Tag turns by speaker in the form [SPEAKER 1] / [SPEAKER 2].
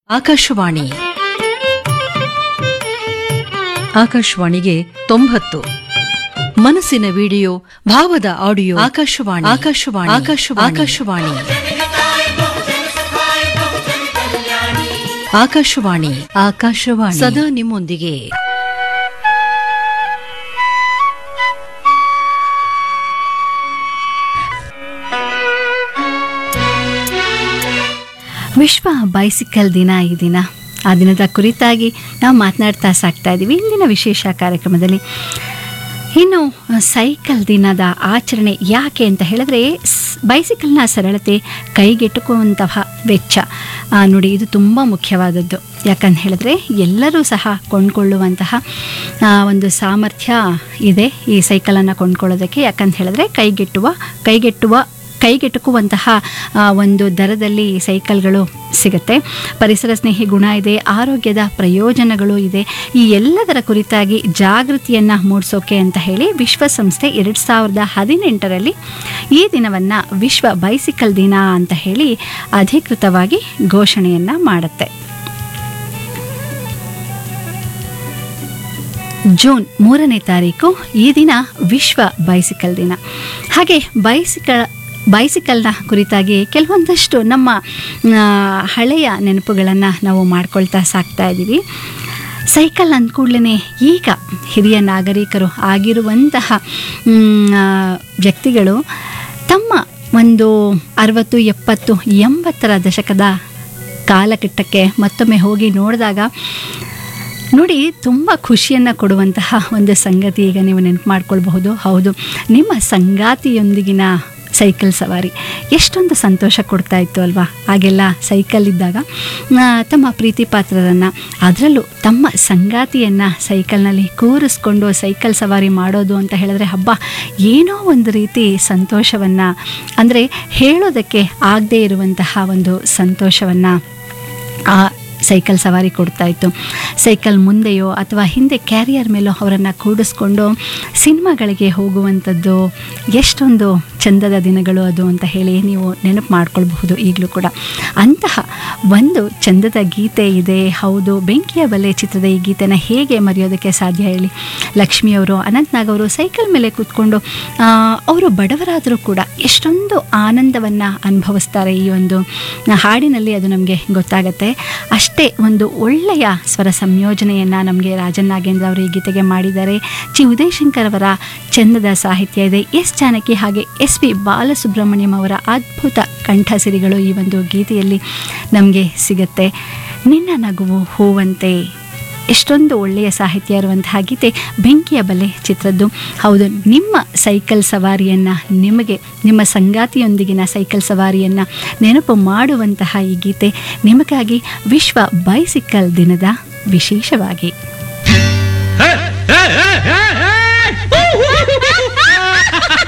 [SPEAKER 1] ಆಕಾಶವಾಣಿ ಆಕಾಶವಾಣಿಗೆ ತೊಂಬತ್ತು ಮನಸ್ಸಿನ ವಿಡಿಯೋ ಭಾವದ ಆಡಿಯೋ ಆಕಾಶವಾಣಿ ಆಕಾಶವಾಣಿ ಆಕಾಶವಾಣಿ ಆಕಾಶವಾಣಿ ಆಕಾಶವಾಣಿ ಆಕಾಶವಾಣಿ ಸದಾ ನಿಮ್ಮೊಂದಿಗೆ
[SPEAKER 2] ವಿಶ್ವ ಬೈಸಿಕಲ್ ದಿನ ಈ ದಿನ ಆ ದಿನದ ಕುರಿತಾಗಿ ನಾವು ಮಾತನಾಡ್ತಾ ಸಾಕ್ತಾ ಇದ್ದೀವಿ ಇಂದಿನ ವಿಶೇಷ ಕಾರ್ಯಕ್ರಮದಲ್ಲಿ ಇನ್ನು ಸೈಕಲ್ ದಿನದ ಆಚರಣೆ ಯಾಕೆ ಅಂತ ಹೇಳಿದ್ರೆ ಸ್- ಬೈಸಿಕಲ್ನ ಸರಳತೆ ಕೈಗೆಟುಕುವಂತಹ ವೆಚ್ಚ ಆ, ನೋಡಿ ಇದು ತುಂಬ ಮುಖ್ಯವಾದದ್ದು ಯಾಕಂತ ಹೇಳಿದ್ರೆ ಎಲ್ಲರೂ ಸಹ ಕೊಂಡ್ಕೊಳ್ಳುವಂತಹ ಆ, ಒಂದು ಸಾಮರ್ಥ್ಯ ಇದೆ ಈ ಸೈಕಲನ್ನು ಕೊಂಡ್ಕೊಳ್ಳೋದಕ್ಕೆ ಯಾಕಂತ ಹೇಳಿದ್ರೆ ಕೈಗೆಟ್ಟುವ ಕೈಗೆಟ್ಟುವ ಕೈಗೆಟುಕುವಂತಹ ಆ, ಒಂದು ದರದಲ್ಲಿ ಈ ಸೈಕಲ್ಗಳು ಸಿಗುತ್ತೆ ಪರಿಸರ ಸ್ನೇಹಿ ಗುಣ ಇದೆ ಆರೋಗ್ಯದ ಪ್ರಯೋಜನಗಳು ಇದೆ ಈ ಎಲ್ಲದರ ಕುರಿತಾಗಿ ಜಾಗೃತಿಯನ್ನು ಮೂಡಿಸೋಕೆ ಅಂತ ಹೇಳಿ ವಿಶ್ವಸಂಸ್ಥೆ ಎರಡು ಸಾವಿರದ ಹದಿನೆಂಟರಲ್ಲಿ ಈ ದಿನವನ್ನು ವಿಶ್ವ ಬೈಸಿಕಲ್ ದಿನ ಅಂತ ಹೇಳಿ ಅಧಿಕೃತವಾಗಿ ಘೋಷಣೆಯನ್ನು ಮಾಡುತ್ತೆ ಜೂನ್ ಮೂರನೇ ತಾರೀಕು ಈ ದಿನ ವಿಶ್ವ ಬೈಸಿಕಲ್ ದಿನ ಹಾಗೆ ಬೈಸಿಕಲ್ ಬೈಸಿಕಲ್ನ ಕುರಿತಾಗಿ ಕೆಲವೊಂದಷ್ಟು ನಮ್ಮ ಆ, ಹಳೆಯ ನೆನಪುಗಳನ್ನು ನಾವು ಮಾಡ್ಕೊಳ್ತಾ ಸಾಕ್ತಾ ಇದ್ದೀವಿ ಸೈಕಲ್ ಅಂದ ಕೂಡಲೇ ಈಗ ಹಿರಿಯ ನಾಗರಿಕರು ಆಗಿರುವಂತಹ ಮ್, ಆ, ವ್ಯಕ್ತಿಗಳು ತಮ್ಮ ಒಂದು ಅರವತ್ತು ಎಪ್ಪತ್ತು ಎಂಬತ್ತರ ದಶಕದ ಕಾಲಘಟ್ಟಕ್ಕೆ ಮತ್ತೊಮ್ಮೆ ಹೋಗಿ ನೋಡಿದಾಗ ನೋಡಿ ತುಂಬ ಖುಷಿಯನ್ನು ಕೊಡುವಂತಹ ಒಂದು ಸಂಗತಿ ಈಗ ನೀವು ನೆನಪು ಮಾಡ್ಕೊಳ್ಬಹುದು ಹೌದು ನಿಮ್ಮ ಸಂಗಾತಿಯೊಂದಿಗಿನ ಸೈಕಲ್ ಸವಾರಿ ಎಷ್ಟೊಂದು ಸಂತೋಷ ಕೊಡ್ತಾ ಇತ್ತು ಅಲ್ವಾ ಹಾಗೆಲ್ಲ ಸೈಕಲ್ ಇದ್ದಾಗ ಆ, ತಮ್ಮ ಪ್ರೀತಿ ಪಾತ್ರರನ್ನು ಅದರಲ್ಲೂ ತಮ್ಮ ಸಂಗಾತಿಯನ್ನು ಸೈಕಲ್ನಲ್ಲಿ ಕೂರಿಸ್ಕೊಂಡು ಸೈಕಲ್ ಸವಾರಿ ಮಾಡೋದು ಅಂತ ಹೇಳಿದ್ರೆ ಹಬ್ಬ ಏನೋ ಒಂದು ರೀತಿ ಸಂತೋಷವನ್ನು ಅಂದರೆ ಹೇಳೋದಕ್ಕೆ ಆಗದೇ ಇರುವಂತಹ ಒಂದು ಸಂತೋಷವನ್ನು ಆ ಸೈಕಲ್ ಸವಾರಿ ಕೊಡ್ತಾ ಇತ್ತು ಸೈಕಲ್ ಮುಂದೆಯೋ ಅಥವಾ ಹಿಂದೆ ಕ್ಯಾರಿಯರ್ ಮೇಲೋ ಅವರನ್ನು ಕೂಡಿಸ್ಕೊಂಡು ಸಿನಿಮಾಗಳಿಗೆ ಹೋಗುವಂಥದ್ದು ಎಷ್ಟೊಂದು ಚಂದದ ದಿನಗಳು ಅದು ಅಂತ ಹೇಳಿ ನೀವು ನೆನಪು ಮಾಡ್ಕೊಳ್ಬಹುದು ಈಗಲೂ ಕೂಡ ಅಂತಹ ಒಂದು ಚಂದದ ಗೀತೆ ಇದೆ ಹೌದು ಬೆಂಕಿಯ ಬಲೆ ಚಿತ್ರದ ಈ ಗೀತೆನ ಹೇಗೆ ಮರೆಯೋದಕ್ಕೆ ಸಾಧ್ಯ ಹೇಳಿ ಲಕ್ಷ್ಮಿಯವರು ಅನಂತ್ನಾಗ್ ಅವರು ಸೈಕಲ್ ಮೇಲೆ ಕೂತ್ಕೊಂಡು ಆ, ಅವರು ಬಡವರಾದರೂ ಕೂಡ ಎಷ್ಟೊಂದು ಆನಂದವನ್ನು ಅನುಭವಿಸ್ತಾರೆ ಈ ಒಂದು ಹಾಡಿನಲ್ಲಿ ಅದು ನಮಗೆ ಗೊತ್ತಾಗತ್ತೆ ಅಷ್ಟೇ ಒಂದು ಒಳ್ಳೆಯ ಸ್ವರ ಸಂಯೋಜನೆಯನ್ನು ನಮಗೆ ರಾಜನ್ ನಾಗೇಂದ್ರ ಅವರು ಈ ಗೀತೆಗೆ ಮಾಡಿದ್ದಾರೆ ಚಿ ಉದಯಶಂಕರ್ ಅವರ ಚಂದದ ಸಾಹಿತ್ಯ ಇದೆ ಎಸ್ ಜಾನಕಿ ಹಾಗೆ ಎಸ್ ಪಿ ಬಾಲಸುಬ್ರಹ್ಮಣ್ಯಂ ಅವರ ಅದ್ಭುತ ಕಂಠಸಿರಿಗಳು ಈ ಒಂದು ಗೀತೆಯಲ್ಲಿ ನಮಗೆ ಸಿಗುತ್ತೆ ನಿನ್ನ ನಗುವು ಹೂವಂತೆ ಎಷ್ಟೊಂದು ಒಳ್ಳೆಯ ಸಾಹಿತ್ಯ ಇರುವಂತಹ ಗೀತೆ ಬೆಂಕಿಯ ಬಲೆ ಚಿತ್ರದ್ದು ಹೌದು ನಿಮ್ಮ ಸೈಕಲ್ ಸವಾರಿಯನ್ನು ನಿಮಗೆ ನಿಮ್ಮ ಸಂಗಾತಿಯೊಂದಿಗಿನ ಸೈಕಲ್ ಸವಾರಿಯನ್ನು ನೆನಪು ಮಾಡುವಂತಹ ಈ ಗೀತೆ ನಿಮಗಾಗಿ ವಿಶ್ವ ಬೈಸಿಕಲ್ ದಿನದ ವಿಶೇಷವಾಗಿ